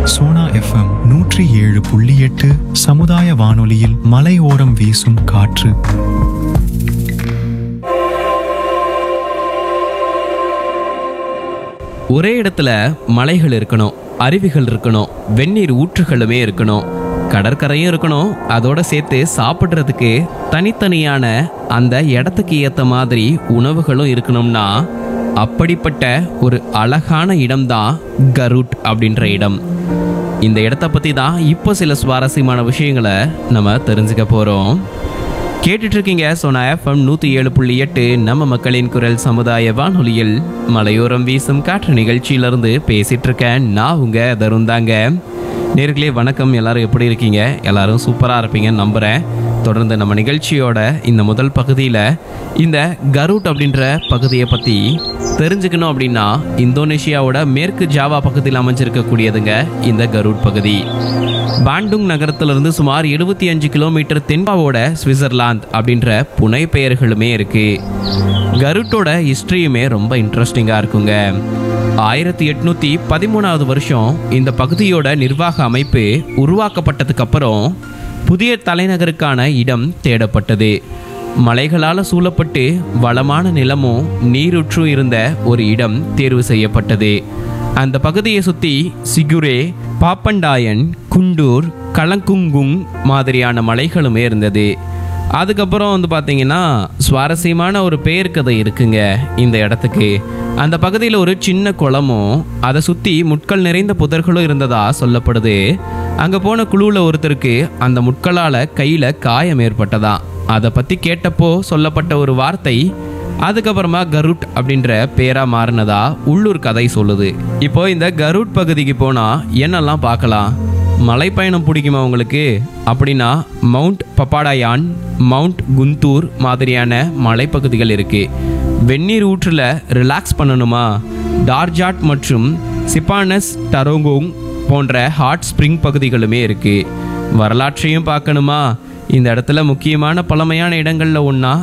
Sona FM நூற்றி ஏழு புள்ளி எட்டு சமுதாய வானொலியில் மலையோரம் வீசும் காற்று ஒரே இடத்துல மலைகள் இருக்கணும் அருவிகள் இருக்கணும் வெந்நீர் ஊற்றுகளுமே இருக்கணும் கடற்கரையும் இருக்கணும் அதோட சேர்த்து சாப்பிட்றதுக்கு தனித்தனியான அந்த இடத்துக்கு ஏற்ற மாதிரி உணவுகளும் இருக்கணும்னா அப்படிப்பட்ட ஒரு அழகான இடம்தான் கருட் அப்படின்ற இடம் இந்த இடத்த பற்றி தான் இப்போ சில சுவாரஸ்யமான விஷயங்களை நம்ம தெரிஞ்சுக்க போகிறோம் கேட்டுட்டு இருக்கீங்க சோனா எஃப்எம் நூற்றி ஏழு புள்ளி எட்டு நம்ம மக்களின் குரல் சமுதாய வானொலியில் மலையோரம் வீசும் காற்று நிகழ்ச்சியிலிருந்து பேசிட்டு இருக்கேன் நான் உங்க தருண் தாங்க நேர்களே வணக்கம் எல்லாரும் எப்படி இருக்கீங்க எல்லாரும் சூப்பராக இருப்பீங்கன்னு நம்புகிறேன் தொடர்ந்து நம்ம நிகழ்ச்சியோட இந்த முதல் பகுதியில் இந்த கருட் அப்படின்ற பகுதியை பற்றி தெரிஞ்சுக்கணும் அப்படின்னா இந்தோனேஷியாவோட மேற்கு ஜாவா பகுதியில் அமைஞ்சிருக்கக்கூடியதுங்க இந்த கருட் பகுதி பாண்டுங் நகரத்திலிருந்து சுமார் 75 அஞ்சு கிலோமீட்டர் தென்பாவோட சுவிட்சர்லாந்து அப்படின்ற புனை பெயர்களுமே இருக்கு கருட்டோட ஹிஸ்டரியுமே ரொம்ப இன்ட்ரெஸ்டிங்காக இருக்குங்க ஆயிரத்தி எட்நூத்தி பதிமூணாவது வருஷம் இந்த பகுதியோட நிர்வாக அமைப்பு உருவாக்கப்பட்டதுக்கு அப்புறம் புதிய தலைநகருக்கான இடம் தேடப்பட்டது மலைகளால் சூழப்பட்டு வளமான நிலமும் நீருற்றும் இருந்த ஒரு இடம் தேர்வு செய்யப்பட்டது அந்த பகுதியை சுற்றி சிகுரே பாப்பண்டாயன் குண்டூர் களங்குங்குங் மாதிரியான மலைகளுமே இருந்தது அதுக்கப்புறம் வந்து பார்த்தீங்கன்னா சுவாரஸ்யமான ஒரு பெயர் கதை இருக்குங்க இந்த இடத்துக்கு அந்த பகுதியில் ஒரு சின்ன குளமும் அதை சுற்றி முட்கள் நிறைந்த புதர்களும் இருந்ததா சொல்லப்படுது அங்கே போன குழுவில் ஒருத்தருக்கு அந்த முட்களால் கையில் காயம் ஏற்பட்டதா அதை பற்றி கேட்டப்போ சொல்லப்பட்ட ஒரு வார்த்தை அதுக்கப்புறமா கருட் அப்படின்ற பேரா மாறினதா உள்ளூர் கதை சொல்லுது இப்போ இந்த கருட் பகுதிக்கு போனா என்னெல்லாம் பார்க்கலாம் மலைப்பயணம் பிடிக்குமா உங்களுக்கு அப்படின்னா மவுண்ட் பப்பாடாயான் மவுண்ட் குந்தூர் மாதிரியான மலைப்பகுதிகள் இருக்கு வெந்நீர் ஊற்றுல ரிலாக்ஸ் பண்ணணுமா டார்ஜாட் மற்றும் சிப்பானஸ் டரோங்கோங் போன்ற ஹாட் ஸ்ப்ரிங் பகுதிகளுமே இருக்கு வரலாற்றையும் பார்க்கணுமா இந்த இடத்துல முக்கியமான பழமையான இடங்கள்ல ஒன்றா